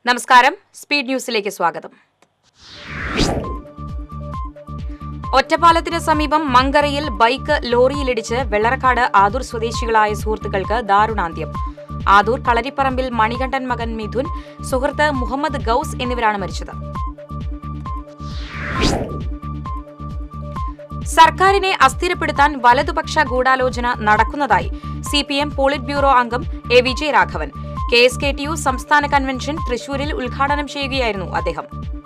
നമസ്കാരം സ്പീഡ് ന്യൂസിലേക്ക് സ്വാഗതം ഒറ്റപ്പാലത്തിന് സമീപം മങ്കറയിൽ ബൈക്ക് ലോറിയിലിടിച്ച് വെള്ളറക്കാട് ആദൂർ സ്വദേശികളായ സുഹൃത്തുക്കൾക്ക് ദാരുണാന്ത്യം ആദൂർ കളരിപ്പറമ്പിൽ മണികണ്ഠൻ മകൻ മിഥുൻ സുഹൃത്ത് മുഹമ്മദ് ഗൌസ് എന്നിവരാണ് മരിച്ചത് സർക്കാരിനെ അസ്ഥിരപ്പെടുത്താൻ വലതുപക്ഷ ഗൂഢാലോചന നടക്കുന്നതായി C P M polit bureau അംഗം A Vijayaraghavan K S K T U സംസ്ഥാന കൺവെൻഷൻ തൃശൂരിൽ ഉദ്ഘാടനം ചെയ്യുകയായിരുന്നു അദ്ദേഹം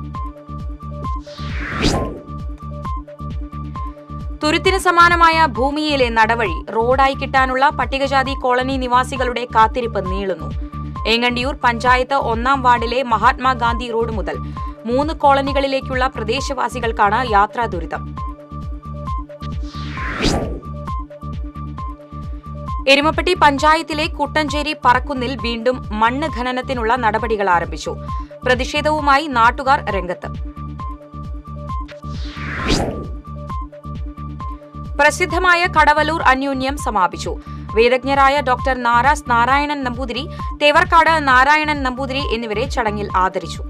തുരുത്തിന് സമാനമായ ഭൂമിയിലെ നടവഴി റോഡായി കിട്ടാനുള്ള പട്ടികജാതി കോളനി നിവാസികളുടെ കാത്തിരിപ്പ് നീളുന്നു ഏങ്ങണ്ടിയൂർ പഞ്ചായത്ത് ഒന്നാം വാർഡിലെ മഹാത്മാഗാന്ധി റോഡ് മുതൽ മൂന്ന് കോളനികളിലേക്കുള്ള പ്രദേശവാസികൾക്കാണ് യാത്രാ ദുരിതം എരുമപ്പെട്ടി പഞ്ചായത്തിലെ കുട്ടഞ്ചേരി പറക്കുന്നിൽ വീണ്ടും മണ്ണ് ഖനനത്തിനുള്ള നടപടികൾ ആരംഭിച്ചു പ്രതിഷേധവുമായി നാട്ടുകാർ രംഗത്ത് പ്രസിദ്ധമായ കടവലൂർ അന്യോന്യം സമാപിച്ചു വേദജ്ഞരായ ഡോക്ടർ നാരാസ് നാരായണൻ നമ്പൂതിരി തേവർക്കാട് നാരായണൻ നമ്പൂതിരി എന്നിവരെ ചടങ്ങിൽ ആദരിച്ചു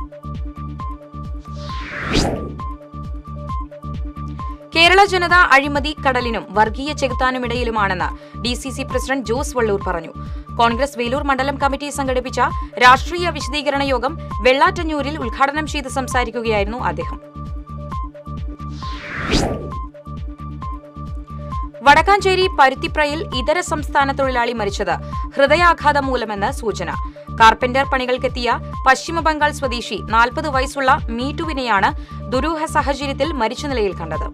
കേരള ജനത അഴിമതി കടലിനും വർഗീയ ചെകുത്താനുമിടയിലുമാണെന്ന് D C C president Jose Vallur പറഞ്ഞു കോൺഗ്രസ് വേലൂർ മണ്ഡലം കമ്മിറ്റി സംഘടിപ്പിച്ച രാഷ്ട്രീയ വിശദീകരണ യോഗം വെള്ളാറ്റഞ്ഞൂരിൽ ഉദ്ഘാടനം ചെയ്ത് സംസാരിക്കുകയായിരുന്നു അദ്ദേഹം വടക്കാഞ്ചേരി പരുത്തിപ്രയിൽ ഇതര സംസ്ഥാന തൊഴിലാളി മരിച്ചത് ഹൃദയാഘാതം മൂലമെന്ന് സൂചന കാർപ്പന്റർ പണികൾക്കെത്തിയ പശ്ചിമബംഗാൾ സ്വദേശി നാൽപ്പത് വയസ്സുള്ള മീറ്റുവിനെയാണ് ദുരൂഹ സാഹചര്യത്തിൽ മരിച്ച നിലയിൽ കണ്ടത്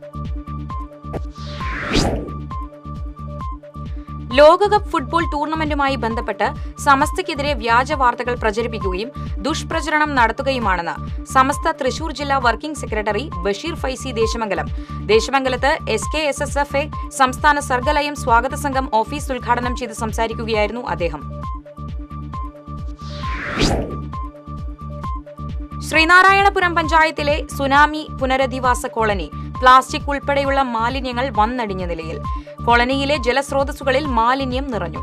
ലോകകപ്പ് ഫുട്ബോൾ ടൂർണമെന്റുമായി ബന്ധപ്പെട്ട് സമസ്തയ്ക്കെതിരെ വ്യാജ വാർത്തകൾ പ്രചരിപ്പിക്കുകയും ദുഷ്പ്രചരണം നടത്തുകയുമാണെന്ന് സമസ്ത തൃശൂർ ജില്ലാ വർക്കിംഗ് സെക്രട്ടറി ബഷീർ ഫൈസി ദേശമംഗലം ദേശമംഗലത്ത് S K S S F A സംസ്ഥാന സർഗലയം സ്വാഗത സംഘം ഓഫീസ് ഉദ്ഘാടനം ചെയ്ത് സംസാരിക്കുകയായിരുന്നു അദ്ദേഹം ശ്രീനാരായണപുരം പഞ്ചായത്തിലെ സുനാമി പുനരധിവാസ കോളനി പ്ലാസ്റ്റിക് ഉൾപ്പെടെയുള്ള മാലിന്യങ്ങൾ വന്നടിഞ്ഞ നിലയിൽ കോളനിയിലെ ജലസ്രോതസ്സുകളിൽ മാലിന്യം നിറഞ്ഞു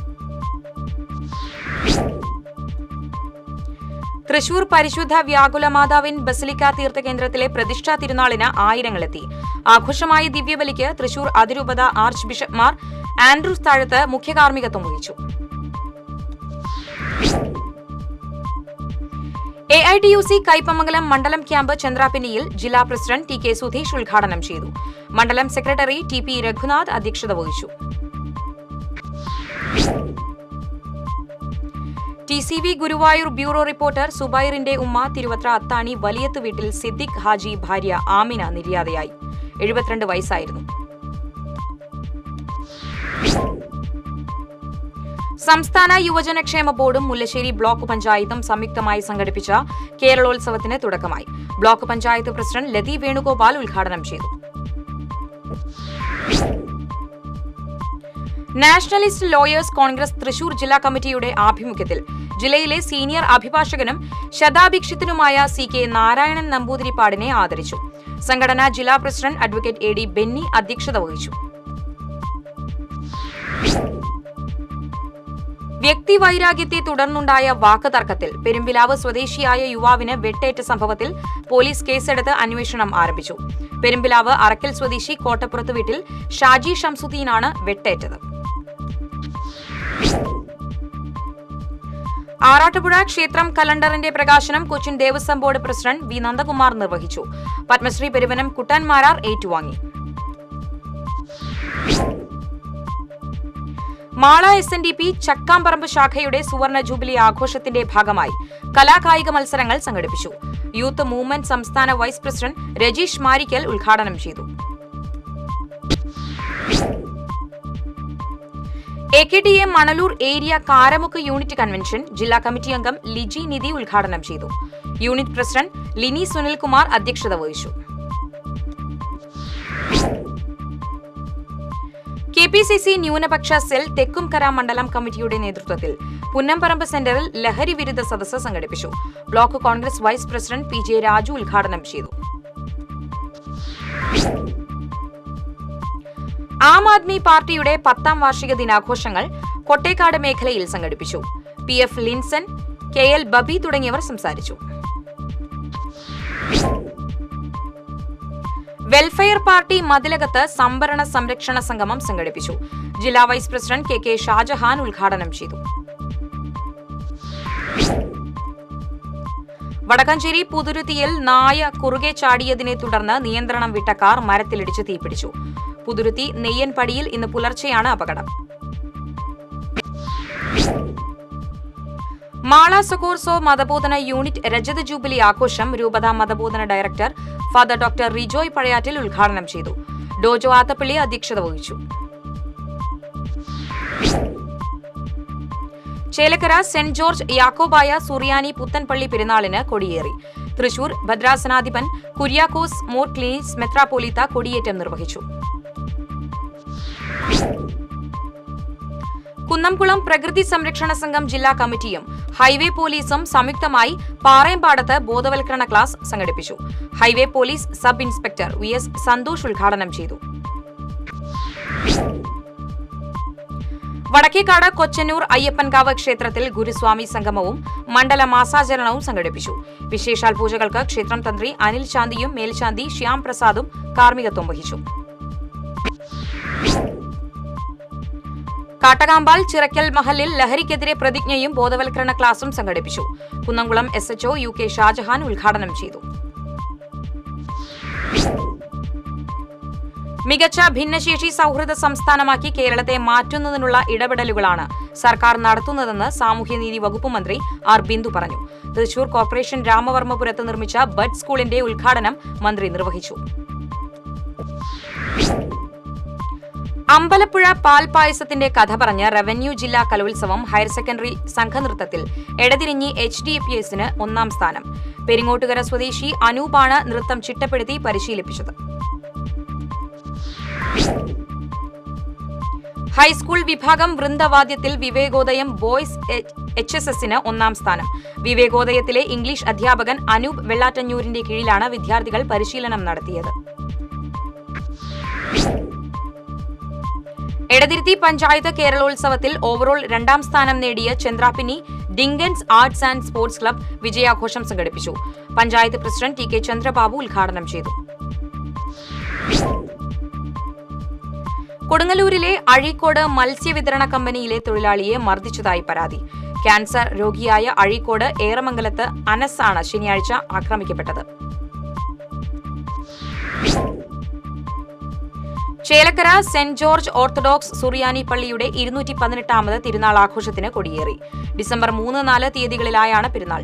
തൃശൂർ പരിശുദ്ധ വ്യാകുലമാതാവിൻ ബസിലിക്ക തീർത്ഥകേന്ദ്രത്തിലെ പ്രതിഷ്ഠാ തിരുനാളിന് ആയിരങ്ങളെത്തി ആഘോഷമായ ദിവ്യബലിക്ക് തൃശൂർ അതിരൂപത ആർച്ച് ബിഷപ്പ്മാർ ആൻഡ്രൂസ് താഴത്ത് മുഖ്യകാർമ്മികത്വം വഹിച്ചു A I T U C Kaipamangalam മണ്ഡലം ക്യാമ്പ് ചന്ദ്രാപിന്നിയിൽ ജില്ലാ പ്രസിഡന്റ് ടി കെ സുധീഷ് ഉദ്ഘാടനം ചെയ്തു മണ്ഡലം സെക്രട്ടറി ടി പി രഘുനാഥ് അധ്യക്ഷത വഹിച്ചു T C V Guruvayur bureau reporter സുബൈറിന്റെ ഉമ്മ തിരുവത്ര അത്താണി വലിയത്ത് വീട്ടിൽ സിദ്ദിഖ് ഹാജി ഭാര്യ ആമിന നിര്യാതയായി എഴുപത്തിരണ്ട് വയസ്സായിരുന്നു സംസ്ഥാന യുവജനക്ഷേമ ബോർഡും മുല്ലശ്ശേരി ബ്ലോക്ക് പഞ്ചായത്തും സംയുക്തമായി സംഘടിപ്പിച്ച കേരളോത്സവത്തിന് തുടക്കമായി ബ്ലോക്ക് പഞ്ചായത്ത് പ്രസിഡന്റ് ലതി വേണുഗോപാൽ ഉദ്ഘാടനം ചെയ്തു നാഷണലിസ്റ്റ് ലോയേഴ്സ് കോൺഗ്രസ് തൃശൂർ ജില്ലാ കമ്മിറ്റിയുടെ ആഭിമുഖ്യത്തിൽ ജില്ലയിലെ സീനിയർ അഭിഭാഷകനും ശതാഭിക്ഷിതനുമായ സി കെ നാരായണൻ നമ്പൂതിരിപ്പാടിനെ ആദരിച്ചു സംഘടനാ ജില്ലാ president advocate A D Benny അധ്യക്ഷത വഹിച്ചു വ്യക്തിവൈരാഗ്യത്തെ തുടർന്നുണ്ടായ വാക്കുതർക്കത്തിൽ പെരുമ്പിലാവ് സ്വദേശിയായ യുവാവിന് വെട്ടേറ്റ സംഭവത്തിൽ പോലീസ് കേസെടുത്ത് അന്വേഷണം ആരംഭിച്ചു പെരുമ്പിലാവ് അറക്കൽ സ്വദേശി കോട്ടപ്പുറത്ത് വീട്ടിൽ ഷാജി ഷംസുദ്ദീനാണ് വെട്ടേറ്റത് ആറാട്ടുപുഴ ക്ഷേത്രം കലണ്ടറിന്റെ പ്രകാശനം Cochin Devaswom board president V Nandakumar നിർവഹിച്ചു പത്മശ്രീ പെരുവനം കുട്ടൻമാരാർ ഏറ്റുവാങ്ങി Mala S N D P Chakkamparambu ശാഖയുടെ സുവർണ ജൂബിലി ആഘോഷത്തിന്റെ ഭാഗമായി കലാകായിക മത്സരങ്ങൾ സംഘടിപ്പിച്ചു യൂത്ത് മൂവ്മെന്റ് സംസ്ഥാന വൈസ് പ്രസിഡന്റ് രജീഷ് മാരിക്കൽ ഉദ്ഘാടനം ചെയ്തു A K T A Manalur area Karamukku unit convention ജില്ലാ കമ്മിറ്റി അംഗം ലിജി നിധി ഉദ്ഘാടനം ചെയ്തു യൂണിറ്റ് പ്രസിഡന്റ് ലിനി സുനിൽകുമാർ അധ്യക്ഷത വഹിച്ചു കെ പി സി സി ന്യൂനപക്ഷ സെൽ തെക്കുംകര മണ്ഡലം കമ്മിറ്റിയുടെ നേതൃത്വത്തിൽ പുന്നമ്പറമ്പ് സെന്ററിൽ ലഹരി വിരുദ്ധ സദസ്സ് സംഘടിപ്പിച്ചു block Congress vice president P J Raju ഉദ്ഘാടനം ചെയ്തു ആം ആദ്മി പാർട്ടിയുടെ പത്താം വാർഷിക ദിനാഘോഷങ്ങൾ കൊട്ടേക്കാട് മേഖലയിൽ സംഘടിപ്പിച്ചു P F Linson K L Babi തുടങ്ങിയവർ സംസാരിച്ചു വെൽഫെയർ പാർട്ടി മതിലകത്ത് സംവരണ സംരക്ഷണ സംഗമം സംഘടിപ്പിച്ചു ജില്ലാ vice president K K Shajahan ഉദ്ഘാടനം ചെയ്തു വടക്കഞ്ചേരി പുതുരുത്തിയിൽ നായ കുറുകെ ചാടിയതിനെ തുടർന്ന് നിയന്ത്രണം വിട്ട കാർ മരത്തിലിടിച്ച് തീപിടിച്ചു പുതുരുത്തി നെയ്യൻപടിയിൽ ഇന്ന് പുലർച്ചെയാണ് അപകടം മാള സൊക്കോർസോ മതബോധന യൂണിറ്റ് രജത ജൂബിലി ആഘോഷം രൂപത മതബോധന director father doctor Rijoy Pazhayattil ഉദ്ഘാടനം ചെയ്തു ഡോജോ ആത്തപ്പള്ളി അധ്യക്ഷത വഹിച്ചു ചേലക്കര സെന്റ് ജോർജ് യാക്കോബായ സുറിയാനി പുത്തൻപള്ളി പെരുന്നാളിന് കൊടിയേറി തൃശൂർ ഭദ്രാസനാധിപൻ കുര്യാക്കോസ് മോർ ക്ലീനിസ് മെത്രാപോലീത്ത കൊടിയേറ്റം നിർവഹിച്ചു കുന്നംകുളം പ്രകൃതി സംരക്ഷണ സംഘം ജില്ലാ കമ്മിറ്റിയും ഹൈവേ പോലീസും സംയുക്തമായി പാറയമ്പാടത്ത് ബോധവൽക്കരണ ക്ലാസ് സംഘടിപ്പിച്ചു highway police sub inspector V S Santhosh ഉദ്ഘാടനം ചെയ്തു വടക്കേക്കാട് കൊച്ചന്നൂർ അയ്യപ്പൻകാവ് ക്ഷേത്രത്തിൽ ഗുരുസ്വാമി സംഗമവും മണ്ഡല മാസാചരണവും സംഘടിപ്പിച്ചു വിശേഷാൽ പൂജകൾക്ക് ക്ഷേത്രം തന്ത്രി അനിൽ ശാന്തിയും മേൽശാന്തി ശ്യാം പ്രസാദും കാർമ്മികത്വം വഹിച്ചു കാട്ടകാമ്പാൽ ചിറക്കൽ മഹലിൽ ലഹരിക്കെതിരെ പ്രതിജ്ഞയും ബോധവൽക്കരണ ക്ലാസും സംഘടിപ്പിച്ചു Kunnamkulam S HO U K Shajahan ഉദ്ഘാടനം ചെയ്തു മികച്ച ഭിന്നശേഷി സൗഹൃദ സംസ്ഥാനമാക്കി കേരളത്തെ മാറ്റുന്നതിനുള്ള ഇടപെടലുകളാണ് സർക്കാർ നടത്തുന്നതെന്ന് സാമൂഹ്യനീതി വകുപ്പ് മന്ത്രി ആർ ബിന്ദു പറഞ്ഞു തൃശൂർ കോർപ്പറേഷൻ രാമവർമ്മപുരത്ത് നിർമ്മിച്ച ബഡ് സ്കൂളിന്റെ ഉദ്ഘാടനം മന്ത്രി നിർവഹിച്ചു അമ്പലപ്പുഴ പാൽപായസത്തിന്റെ കഥ പറഞ്ഞ് റവന്യൂ ജില്ലാ കലോത്സവം ഹയർ സെക്കൻഡറി സംഘനൃത്തത്തിൽ എടതിരിഞ്ഞി എച്ച് ഡി പി എസിന് ഒന്നാം സ്ഥാനം പെരിങ്ങോട്ടുകര സ്വദേശി അനൂപാണ് നൃത്തം ചിട്ടപ്പെടുത്തി പരിശീലിപ്പിച്ചത് ഹൈസ്കൂൾ വിഭാഗം വൃന്ദവാദ്യത്തിൽ വിവേകോദയം ബോയ്സ് എച്ച് എസ് എസിന് ഒന്നാം സ്ഥാനം വിവേകോദയത്തിലെ ഇംഗ്ലീഷ് അധ്യാപകൻ അനൂപ് വെള്ളാറ്റഞ്ഞൂരിന്റെ കീഴിലാണ് വിദ്യാർത്ഥികൾ പരിശീലനം നടത്തിയത് എടതിരുത്തി പഞ്ചായത്ത് കേരളോത്സവത്തിൽ ഓവറോൾ രണ്ടാം സ്ഥാനം നേടിയ Chandrapini Dinkans arts and sports club വിജയാഘോഷം സംഘടിപ്പിച്ചു panchayat president T K Chandrababu ഉദ്ഘാടനം ചെയ്തു കൊടുങ്ങല്ലൂരിലെ അഴീക്കോട് മത്സ്യവിതരണ കമ്പനിയിലെ തൊഴിലാളിയെ മർദ്ദിച്ചതായി പരാതി ക്യാൻസർ രോഗിയായ അഴീക്കോട് ഏറമംഗലത്ത് അനസ് ആണ് ശനിയാഴ്ച ആക്രമിക്കപ്പെട്ടത് ചേലക്കര സെന്റ് ജോർജ് ഓർത്തഡോക്സ് സുറിയാനി പള്ളിയുടെ ഇരുന്നൂറ്റി പതിനെട്ടാമത് തിരുനാൾ ആഘോഷത്തിന് കൊടിയേറി ഡിസംബർ മൂന്ന് നാല് തീയതികളിലായാണ് പെരുന്നാൾ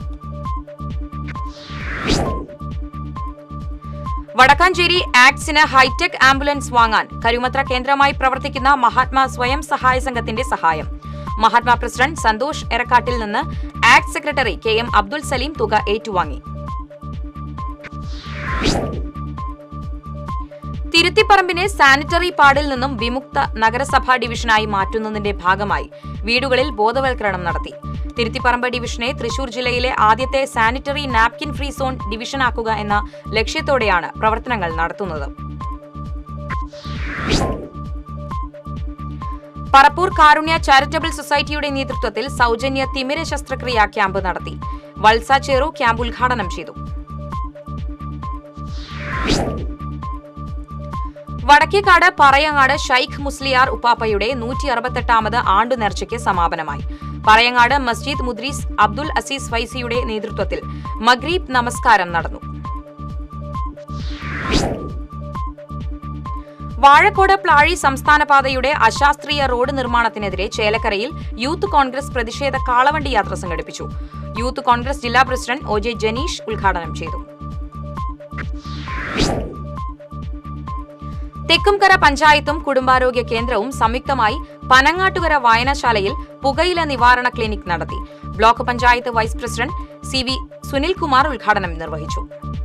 വടക്കാഞ്ചേരി ആക്ട്സിന് ഹൈടെക് ആംബുലൻസ് വാങ്ങാൻ കരുമത്ര കേന്ദ്രമായി പ്രവർത്തിക്കുന്ന മഹാത്മാ സ്വയം സഹായ സംഘത്തിന്റെ സഹായം മഹാത്മാ പ്രസിഡന്റ് സന്തോഷ് എറക്കാട്ടിൽ നിന്ന് act secretary K M Abdul Saleem തുക ഏറ്റുവാങ്ങി തിരുത്തിപ്പറമ്പിനെ സാനിറ്ററി പാഡിൽ നിന്നും വിമുക്ത നഗരസഭാ ഡിവിഷനായി മാറ്റുന്നതിന്റെ ഭാഗമായി വീടുകളിൽ ബോധവൽക്കരണം നടത്തി തിരുത്തിപ്പറമ്പ് ഡിവിഷനെ തൃശൂർ ജില്ലയിലെ ആദ്യത്തെ സാനിറ്ററി നാപ്കിൻ ഫ്രീ സോൺ ഡിവിഷനാക്കുക എന്ന ലക്ഷ്യത്തോടെയാണ് പ്രവർത്തനങ്ങൾ നടത്തുന്നത് പറപ്പൂർ കാരുണ്യ ചാരിറ്റബിൾ സൊസൈറ്റിയുടെ നേതൃത്വത്തിൽ സൗജന്യ തിമിര ശസ്ത്രക്രിയാ ക്യാമ്പ് നടത്തി വത്സ ചേറു ക്യാമ്പ് ഉദ്ഘാടനം ചെയ്തു വടക്കേക്കാട് പറയങ്ങാട് ഷൈഖ് മുസ്ലിയാർ ഉപ്പാപ്പയുടെ നൂറ്റി അറുപത്തെട്ടാമത് ആണ്ടു നേർച്ചയ്ക്ക് സമാപനമായി പറയങ്ങാട് മസ്ജിദ് മുദ്രീസ് അബ്ദുൽ അസീസ് ഫൈസിയുടെ നേതൃത്വത്തിൽ മഗ്രീബ് നമസ്കാരം നടന്നു വാഴക്കോട് പ്ലാഴി സംസ്ഥാന പാതയുടെ അശാസ്ത്രീയ റോഡ് നിർമ്മാണത്തിനെതിരെ ചേലക്കരയിൽ യൂത്ത് കോൺഗ്രസ് പ്രതിഷേധ കാളവണ്ടി യാത്ര സംഘടിപ്പിച്ചു യൂത്ത് കോൺഗ്രസ് ജില്ലാ പ്രസിഡന്റ് ഒ ജെ ജനീഷ് ഉദ്ഘാടനം ചെയ്തു തെക്കുംകര പഞ്ചായത്തും കുടുംബാരോഗ്യ കേന്ദ്രവും സംയുക്തമായി പനങ്ങാട്ടുകര വായനശാലയിൽ പുകയില നിവാരണ ക്ലിനിക് നടത്തി block panchayat vice president C V Sunilkumar ഉദ്ഘാടനം നിർവഹിച്ചു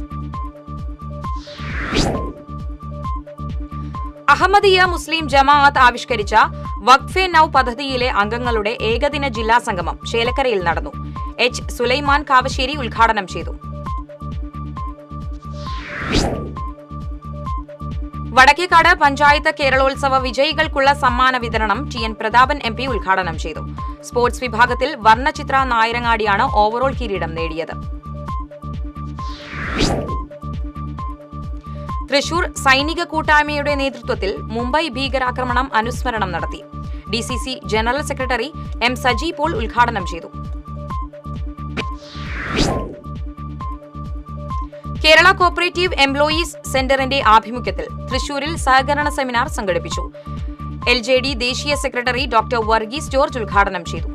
അഹമ്മദിയ മുസ്ലിം ജമാഅത്ത് ആവിഷ്കരിച്ച വഖഫെ നൌ പദ്ധതിയിലെ അംഗങ്ങളുടെ ഏകദിന ജില്ലാ സംഗമം ചേലക്കരയിൽ നടന്നു എച്ച് സുലൈമാൻ കാവശ്ശേരി ഉദ്ഘാടനം ചെയ്തു വടക്കേക്കാട് പഞ്ചായത്ത് കേരളോത്സവ വിജയികൾക്കുള്ള സമ്മാന വിതരണം T N Prathapan M P ഉദ്ഘാടനം ചെയ്തു സ്പോർട്സ് വിഭാഗത്തിൽ വർണ്ണചിത്ര നായരങ്ങാടിയാണ് ഓവറോൾ കിരീടം നേടിയത് തൃശൂർ സൈനിക കൂട്ടായ്മയുടെ നേതൃത്വത്തിൽ മുംബൈ ഭീകരാക്രമണം അനുസ്മരണം നടത്തി D C C general secretary M Saji Paul ഉദ്ഘാടനം ചെയ്തു കേരള കോപ്പറേറ്റീവ് എംപ്ലോയീസ് സെന്ററിന്റെ ആഭിമുഖ്യത്തിൽ തൃശൂരിൽ സഹകരണ സെമിനാർ സംഘടിപ്പിച്ചു എൽ ജെ ഡി ദേശീയ സെക്രട്ടറി ഡോക്ടർ വർഗീസ് ജോർജ് ഉദ്ഘാടനം ചെയ്തു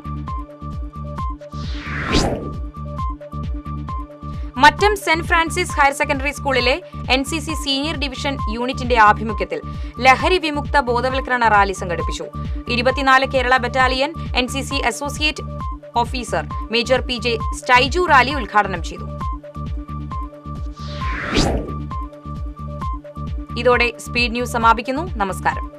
Mattam saint Francis higher secondary സ്കൂളിലെ N C C senior division യൂണിറ്റിന്റെ ആഭിമുഖ്യത്തിൽ ലഹരി വിമുക്ത ബോധവൽക്കരണ റാലി സംഘടിപ്പിച്ചു ഇരുപത്തിനാല് Kerala battalion N C C associate officer major P J Styju rally ഉദ്ഘാടനം ചെയ്തു ഇതോടെ സ്പീഡ് ന്യൂസ് സമാപിക്കുന്നു നമസ്കാരം